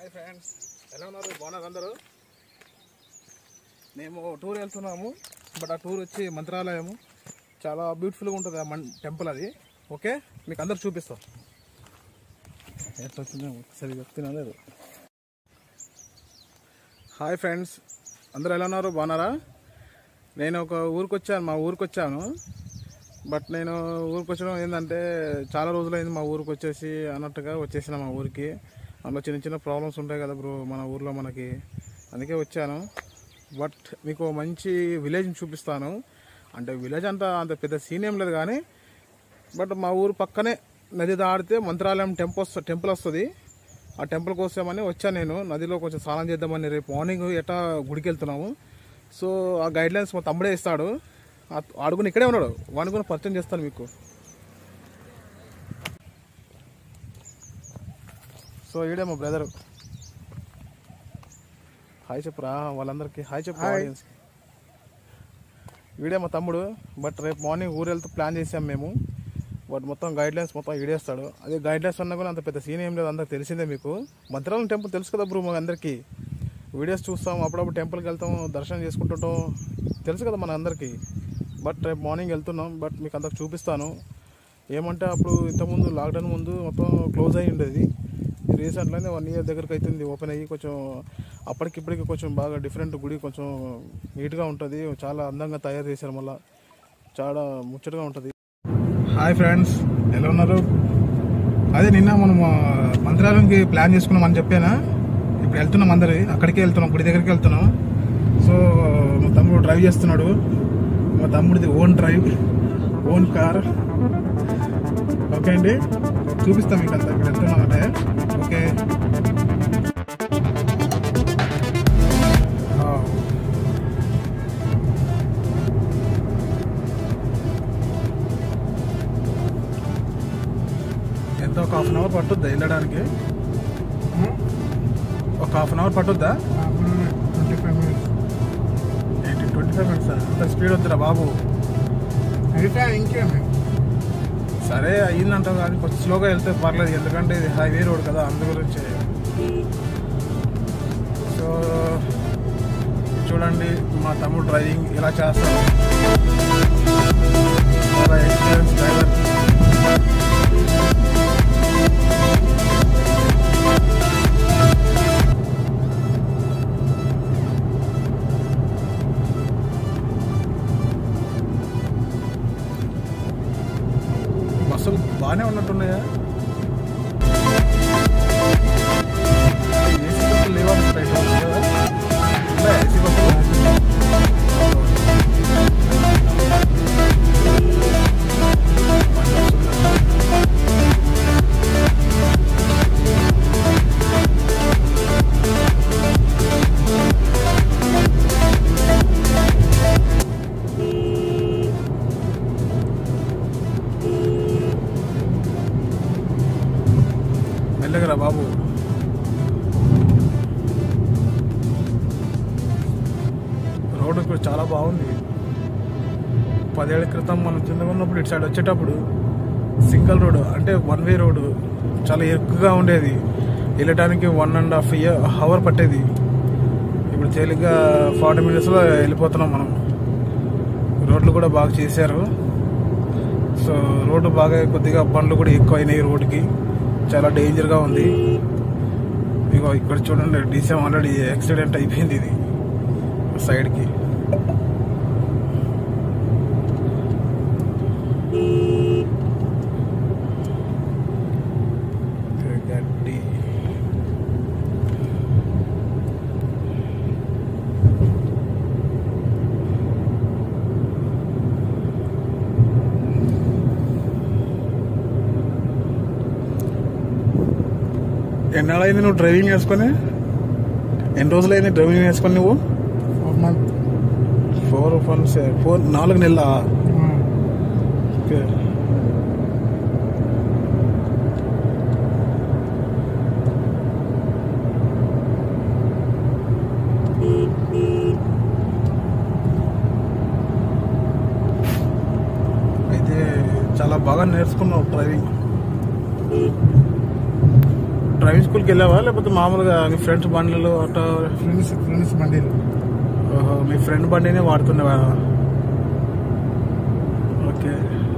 Hi friends ఎలా ఉన్నారు బాగున్నారు అందరూ మేము టూర్ వెళ్తున్నాము బట్ ఆ టూర్ వచ్చి మంత్రాలయము చాలా బ్యూటిఫుల్గా ఉంటుంది ఆ మన్ టెంపుల్ అది ఓకే మీకు అందరు చూపిస్తాం ఎట్లా వచ్చిందో ఒకసారి చెప్తున్నా లేదు హాయ్ ఫ్రెండ్స్ అందరూ ఎలా ఉన్నారు బాగున్నారా నేను ఒక ఊరికి వచ్చాను మా ఊరికి వచ్చాను బట్ నేను ఊరికి వచ్చడం ఏంటంటే చాలా రోజులైంది మా ఊరికి వచ్చేసి అన్నట్టుగా వచ్చేసిన మా ఊరికి అందులో చిన్న చిన్న ప్రాబ్లమ్స్ ఉంటాయి కదా బ్రో మన ఊర్లో మనకి అందుకే వచ్చాను బట్ మీకు ఓ మంచి విలేజ్ని చూపిస్తాను అంటే విలేజ్ అంతా అంత పెద్ద సీన్ ఏం లేదు కానీ బట్ మా ఊరు పక్కనే నది దాడితే మంత్రాలయం టెంపుల్ వస్త టెంపుల్ వస్తుంది ఆ టెంపుల్ కోసమని వచ్చాను నేను నదిలో కొంచెం స్నానం చేద్దామని రేపు మార్నింగ్ ఎట్టా గుడికి వెళ్తున్నాము సో ఆ గైడ్ లైన్స్ మా తమ్ముడే ఇస్తాడు ఆ- ఆడుకుని ఇక్కడే ఉన్నాడు వాడిని కూడా పరిచయం చేస్తాను మీకు సో ఈడే మా బ్రదర్ హాయ్ చెప్పురా వాళ్ళందరికీ హాయ్ చెప్పు ఆడియన్స్ వీడే మా తమ్ముడు బట్ రేపు మార్నింగ్ ఊరు వెళ్తూ ప్లాన్ చేసాం మేము బట్ మొత్తం గైడ్ లైన్స్ మొత్తం ఈడేస్తాడు అదే గైడ్ లైన్స్ అన్నా కూడా అంత పెద్ద సీన్ ఏం లేదు అందరికి తెలిసిందే మీకు మంత్రాలయం టెంపుల్ తెలుసు కదా బ్రూ మా అందరికీ వీడియోస్ చూస్తాం అప్పుడప్పుడు టెంపుల్కి వెళ్తాం దర్శనం చేసుకుంటుంటాం తెలుసు కదా మన అందరికీ బట్ రేపు మార్నింగ్ వెళ్తున్నాం బట్ మీకు అందరికి చూపిస్తాను ఏమంటే అప్పుడు ఇంతకుముందు లాక్డౌన్ ముందు మొత్తం క్లోజ్ అయ్యి ఉండేది రీసెంట్లోనే వన్ ఇయర్ దగ్గరికి అవుతుంది ఓపెన్ అయ్యి కొంచెం అప్పటికిప్పటికి కొంచెం బాగా డిఫరెంట్ గుడి కొంచెం నీట్గా ఉంటుంది చాలా అందంగా తయారు చేశారు మళ్ళీ చాలా ముచ్చటగా ఉంటుంది హాయ్ ఫ్రెండ్స్ ఎలా ఉన్నారు అదే నిన్న మనం ఆ, మంత్రాలయంకి ప్లాన్ చేసుకున్నాం అని చెప్పానా ఇప్పుడు వెళ్తున్నాం అందరి అక్కడికే వెళ్తున్నాం గుడి దగ్గరికి వెళ్తున్నాం సో మా తమ్ముడు డ్రైవ్ చేస్తున్నాడు మా తమ్ముడిది own drive own car okay అండి చూపిస్తాం మీకు అంతా ఇక్కడ వెళ్తున్నామంటే ఓకే ఆ. ఎంత ఒక హాఫ్ అన్ అవర్ పట్టుద్దా వెళ్ళడానికి ఒక హాఫ్ అన్ అవర్ పట్టుద్దా ట్వంటీ ఫైవ్ మినిట్స్ ఏంటి ట్వంటీ ఫైవ్ మినిట్స్ అంత స్పీడ్ వద్దురా బాబు అయితే ఇంకేమి సరే అయ్యిందంటావు కానీ కొంచెం స్లోగా వెళ్తే పర్లేదు ఎందుకంటే ఇది హైవే రోడ్ కదా అందు గురించి సో చూడండి మా తమ్ముడు డ్రైవింగ్ ఇలా చేస్తాడు చాలా ఎక్స్పీరియన్స్ డ్రైవర్ బస్సులు బాగానే ఉన్నట్టున్నాయా ఏసీ బస్సులు లేవా స్పెషల్ ఉన్నాయా ఏసీ బస్సులు మెల్లగరా బాబు రోడ్డు ఇప్పుడు చాలా బాగుంది పదేళ్ల క్రితం మనం చిన్నగా ఉన్నప్పుడు ఇటు సైడ్ వచ్చేటప్పుడు సింగిల్ రోడ్ అంటే వన్ వే రోడ్డు చాలా ఎక్కువగా ఉండేది వెళ్ళటానికి one and half year hour పట్టేది ఇప్పుడు తేలిగ్గా ఫార్టీ మినిట్స్లో వెళ్ళిపోతున్నాం మనం రోడ్లు కూడా బాగా చేశారు సో రోడ్డు బాగా కొద్దిగా బండ్లు కూడా ఎక్కువ అయినాయి రోడ్డుకి చాలా డేంజర్గా ఉంది ఇగో ఇక్కడ చూడండి డీసీఎం ఆల్రెడీ యాక్సిడెంట్ అయిపోయింది ఇది సైడ్కి గడ్డి ఎన్నాళ్ళైంది నువ్వు డ్రైవింగ్ నేర్చుకొని ఎన్ని రోజులైంది డ్రైవింగ్ నేర్చుకొని నువ్వు four month four four four నాలుగు నెలల అయితే చాలా బాగా నేర్చుకున్నావు డ్రైవింగ్ డ్రైవింగ్ స్కూల్కి వెళ్ళావా లేకపోతే మామూలుగా నీ ఫ్రెండ్స్ బండ్లు ఆటో ఫ్రెండ్స్ ఫ్రెండ్స్ బండిలు ఓహో, మీ ఫ్రెండ్ బండినే వాడుతున్నావా ఓకే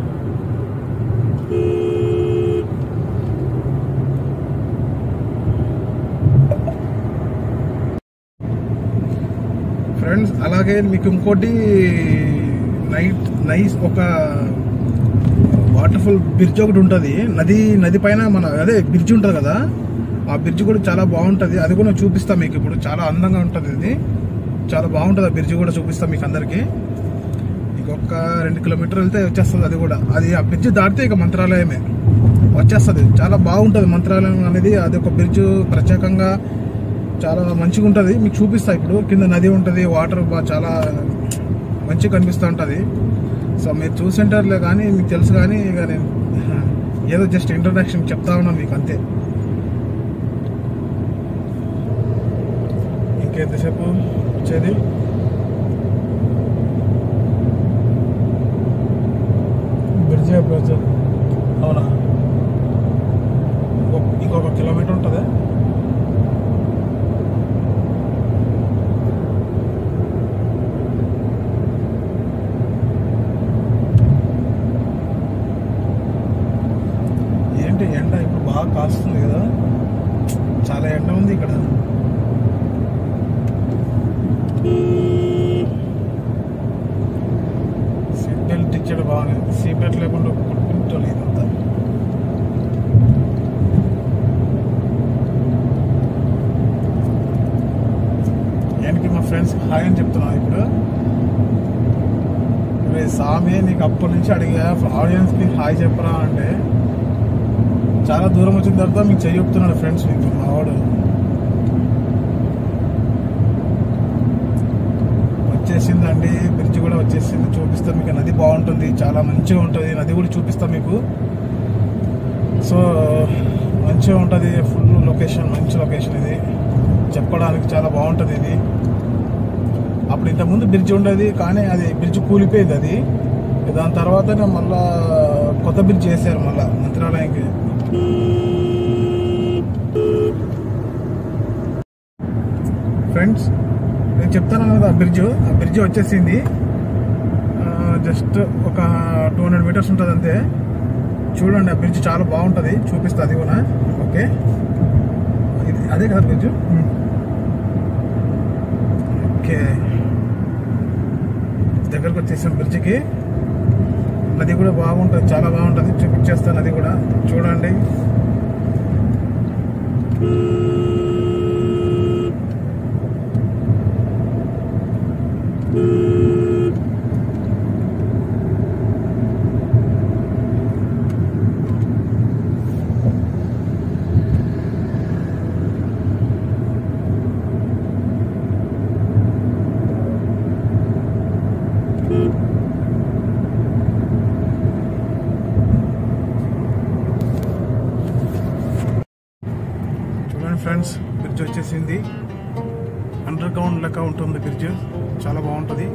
ఫ్రెండ్స్ అలాగే మీకు ఇంకోటి నైట్ నైస్ ఒక వాటర్ఫుల్ బ్రిడ్జ్ ఒకటి ఉంటుంది నది నది పైన మన అదే బ్రిడ్జ్ ఉంటుంది కదా ఆ బ్రిడ్జ్ కూడా చాలా బాగుంటుంది అది కూడా చూపిస్తా మీకు ఇప్పుడు చాలా అందంగా ఉంటుంది ఇది చాలా బాగుంటుంది ఆ బ్రిడ్జ్ కూడా చూపిస్తా మీకు అందరికి ఇంకొక రెండు కిలోమీటర్ వెళ్తే వచ్చేస్తుంది అది కూడా అది ఆ బ్రిడ్జ్ దాటితే ఇక మంత్రాలయమే వచ్చేస్తుంది చాలా బాగుంటుంది మంత్రాలయం అనేది అది ఒక బ్రిడ్జ్ ప్రత్యేకంగా చాలా మంచిగా ఉంటుంది మీకు చూపిస్తా ఇప్పుడు కింద నది ఉంటుంది వాటర్ బాగా చాలా మంచిగా కనిపిస్తూ ఉంటుంది సో మీరు చూసింటారులే కానీ మీకు తెలుసు కానీ ఇక నేను ఏదో జస్ట్ ఇంట్రడక్షన్ చెప్తా ఉన్నాను మీకు అంతే ఇంకెంతసేపు వచ్చేది బ్రిడ్జ్ అప్రోచ్ అవునా ఇంకొక- ఇంకొక కిలోమీటర్ ఉంటుంది ఏంటి ఎండ ఇప్పుడు బాగా కాస్తుంది కదా చాలా ఎండ ఉంది ఇక్కడ సీట్ బెల్ట్ ఇచ్చాడు బాగానే సీట్ బెల్ట్ లేకుండా కొట్టుకుంటాడు ఇదంతా ఏంటి మా ఫ్రెండ్స్ హాయ్ అని చెప్తున్నా ఇప్పుడు రే సామి నీకు అప్పటి నుంచి అడిగా ఆడియన్స్ కి హాయ్ చెప్పరా అంటే చాలా దూరం వచ్చిన తర్వాత మీకు చెయ్యి చెప్తున్నాడు ఫ్రెండ్స్ మీకు మా వాడు వచ్చేసిందండి బ్రిడ్జ్ కూడా వచ్చేసింది చూపిస్తా మీకు నది బాగుంటుంది చాలా మంచిగా ఉంటుంది నది కూడా చూపిస్తా మీకు సో మంచిగా ఉంటుంది ఫుల్ లొకేషన్ మంచి లొకేషన్ ఇది చెప్పడానికి చాలా బాగుంటుంది ఇది అప్పుడు ఇంతకుముందు బ్రిడ్జ్ ఉండేది కానీ అది బ్రిడ్జ్ కూలిపోయింది అది దాని తర్వాత మళ్ళా కొత్త బ్రిడ్జ్ చేశారు మళ్ళా మంత్రాలయంకి ఫ్రెండ్స్ నేను చెప్తాను కదా ఆ బ్రిడ్జ్ ఆ బ్రిడ్జ్ వచ్చేసింది జస్ట్ ఒక టూ హండ్రెడ్ మీటర్స్ ఉంటుంది అంతే చూడండి ఆ బ్రిడ్జ్ చాలా బాగుంటుంది చూపిస్తా అది కూడా ఓకే ఇది అదే కదా బ్రిడ్జ్ ఓకే దగ్గరకు వచ్చేసాం బ్రిడ్జికి నది కూడా బాగుంటుంది చాలా బాగుంటుంది చూపించేస్తాను అది కూడా చూడండి చూడండి ఫ్రెండ్స్ బ్రిడ్జ్ వచ్చేసింది అండర్ గ్రౌండ్ లెక్క ఉంటుంది బ్రిడ్జ్ చాలా బాగుంటుంది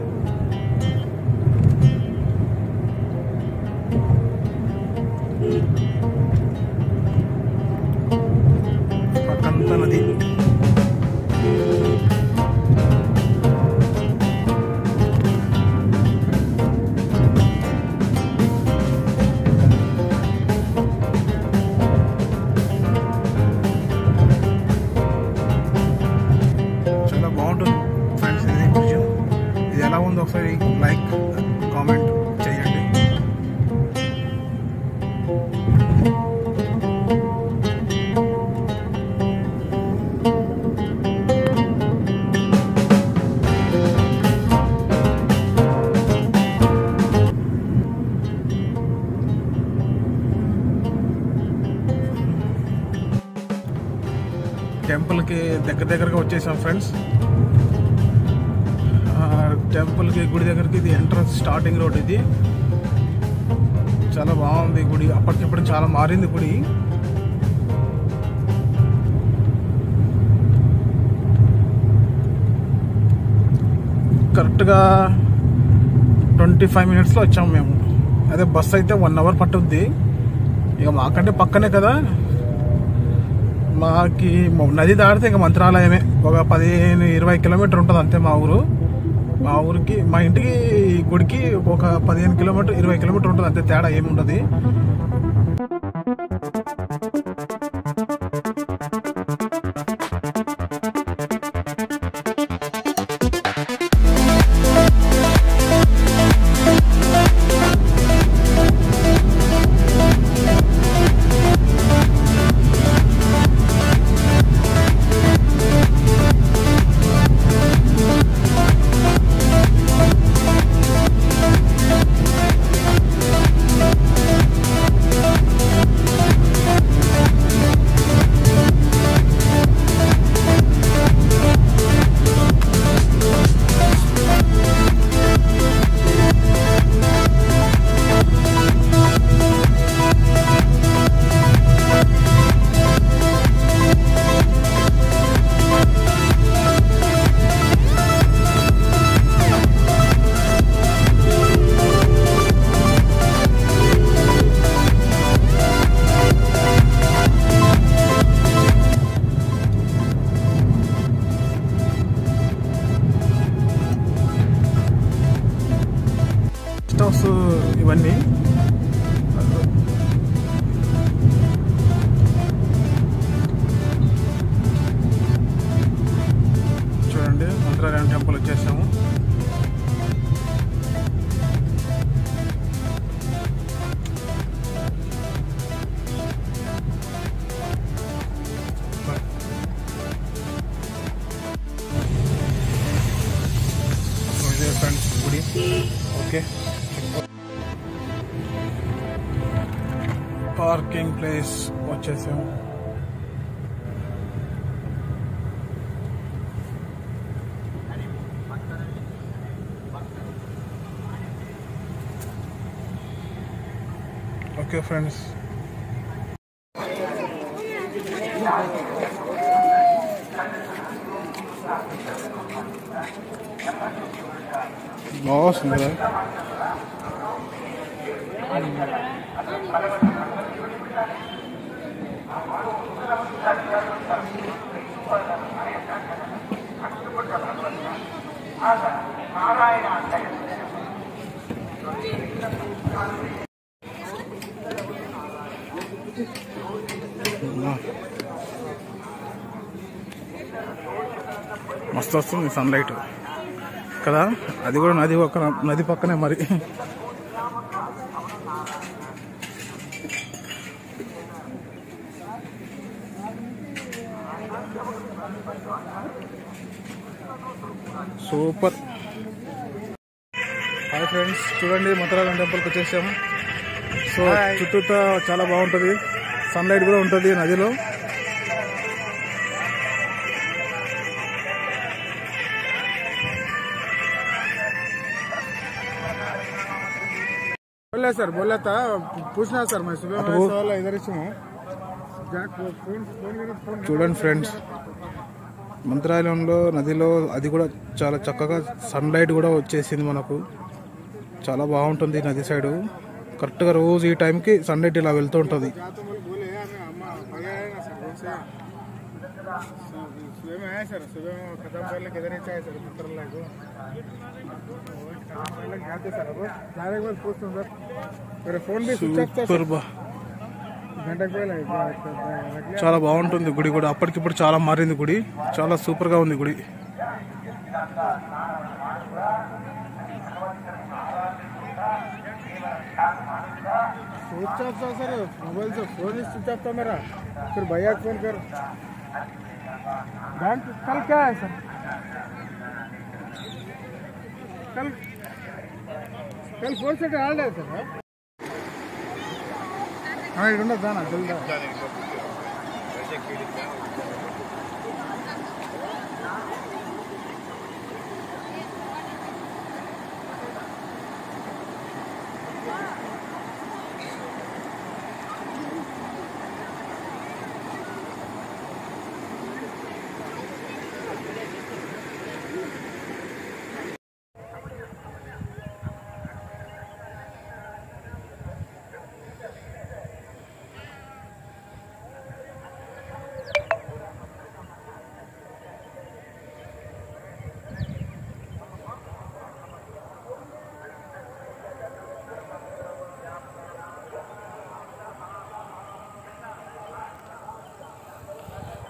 పక్కంతా నది చాలా బాగుంటుంది ఫ్రెండ్స్ ఇది బ్రిడ్జ్ ఇది ఎలా ఉందో ఒకసారి లైక్ కామెంట్ చేయండి టెంపుల్కి దగ్గర దగ్గరగా వచ్చేసాం ఫ్రెండ్స్ టెంపుల్కి గుడి దగ్గరికి ఇది ఎంట్రన్స్ స్టార్టింగ్ రోడ్ ఇది చాలా బాగుంది గుడి అప్పటికిప్పుడు చాలా మారింది గుడి కరెక్ట్గా ట్వంటీ ఫైవ్ మినిట్స్లో వచ్చాము మేము అదే బస్ అయితే వన్ అవర్ పట్టుద్ది ఇక మాకంటే పక్కనే కదా మాకి మ- నది దాటితే ఇంకా మంత్రాలయమే ఒక పదిహేను ఇరవై కిలోమీటర్ ఉంటుంది అంతే మా ఊరు మా ఊరికి మా ఇంటికి గుడికి ఒక పదిహేను కిలోమీటర్ ఇరవై కిలోమీటర్ ఉంటుంది అంతే తేడా ఏమి ఉండదు గెస్ట్ హౌస్ ఇవన్నీ చూడండి మంత్రాలయం టెంపుల్ వచ్చేసాము సో ఇదే ఫ్రెండ్స్ గుడి ఓకే పార్కింగ్ ప్లేస్ వచ్చేసాం ఓకే ఫ్రెండ్స్ బాగుంది కదా మస్తు వస్తుంది సన్లైట్ కదా అది కూడా నది పక్కన నది పక్కనే మరి సూపర్ హాయ్ ఫ్రెండ్స్ చూడండి మంత్రాలయం టెంపుల్కి వచ్చేసాము సో చుట్టూతా చాలా బాగుంటుంది సన్లైట్ కూడా ఉంటుంది నదిలో बोला सर बोला था पूछना सर मैं सुबह अतो में वो- सवाल इधर ही हूँ जाक वो फोन फोन करो फोन చూడండి ఫ్రెండ్స్ మంత్రాలయంలో నదిలో అది కూడా చాలా చక్కగా సన్లైట్ కూడా వచ్చేసింది మనకు చాలా బాగుంటుంది నది సైడు కరెక్ట్గా రోజు ఈ టైంకి సన్లైట్ ఇలా వెళ్తూ ఉంటుంది जा तो बोले बोले यार मैं अम्मा भगा है ना सर बोल से सुबह में आया सर सुबह में खत्म कर ले किधर ही चाहिए सर पुत्र को खत्म कर ले जाते सर अब डायरेक्ट बार पूछता हूँ सर मेरा फोन भी स्विच ऑफ था సూపర్ బా घंटा पहले रख लिया చాలా బాగుంటుంది గుడి కూడా అప్పటికిప్పుడు చాలా మారింది గుడి చాలా సూపర్గా ఉంది గుడి स्विच ऑफ था सर मोबाइल से फोन ही स्विच ऑफ था मेरा फिर भैया को फोन कर बैंक कल क्या है सर कल कल फोन से डाल है सर हाँ इधर जाना जल्दी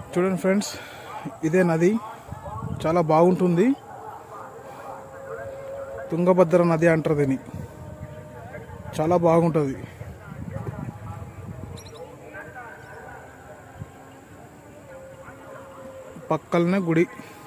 చూడండి ఫ్రెండ్స్ ఇదే నది చాలా బాగుంటుంది తుంగభద్ర నది అంటారు దీన్ని చాలా బాగుంటుంది పక్కలనే గుడి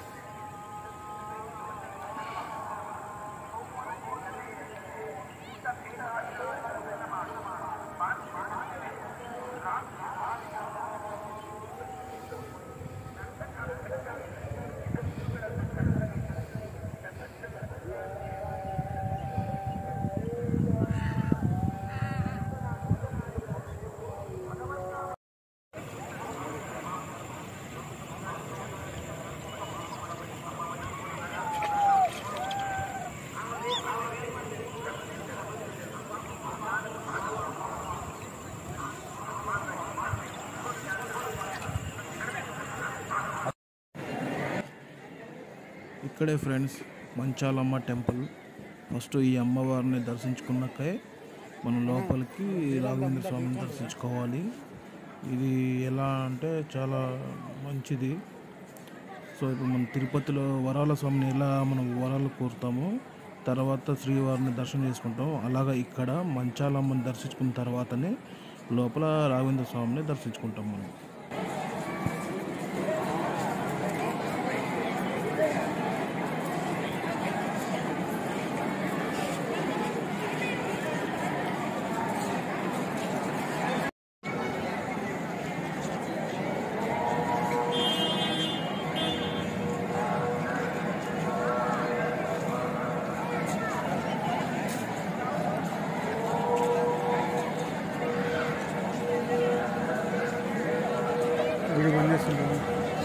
ఇక్కడే ఫ్రెండ్స్ మంచాలమ్మ టెంపుల్ ఫస్ట్ ఈ అమ్మవారిని దర్శించుకున్నాకే మనం లోపలికి రాఘవేంద్ర స్వామిని దర్శించుకోవాలి ఇది ఎలా అంటే చాలా మంచిది సో ఇప్పుడు మనం తిరుపతిలో వరాల స్వామిని ఎలా మనం వరాలు కోరుతామో తర్వాత శ్రీవారిని దర్శనం చేసుకుంటాం అలాగా ఇక్కడ మంచాలమ్మని దర్శించుకున్న తర్వాతనే లోపల రాఘవేంద్ర స్వామిని దర్శించుకుంటాం మనం వీడియో బంద్ చేస్తుంటాను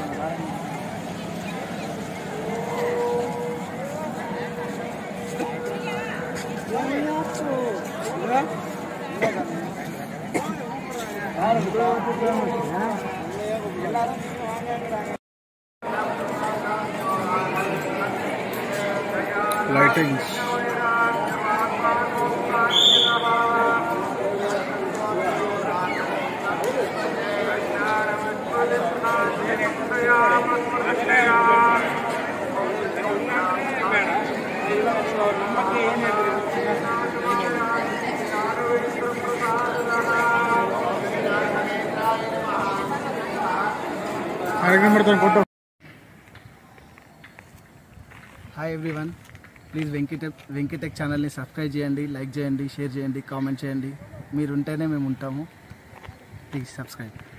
లైటింగ్స్ అరగ పడతాను ఫోటో హాయ్ ఎవ్రీవన్ ప్లీజ్ వెంకటెక్ వెంకటెక్ ఛానల్ని సబ్స్క్రైబ్ చేయండి లైక్ చేయండి షేర్ చేయండి కామెంట్ చేయండి మీరు ఉంటేనే మేము ఉంటాము ప్లీజ్ సబ్స్క్రైబ్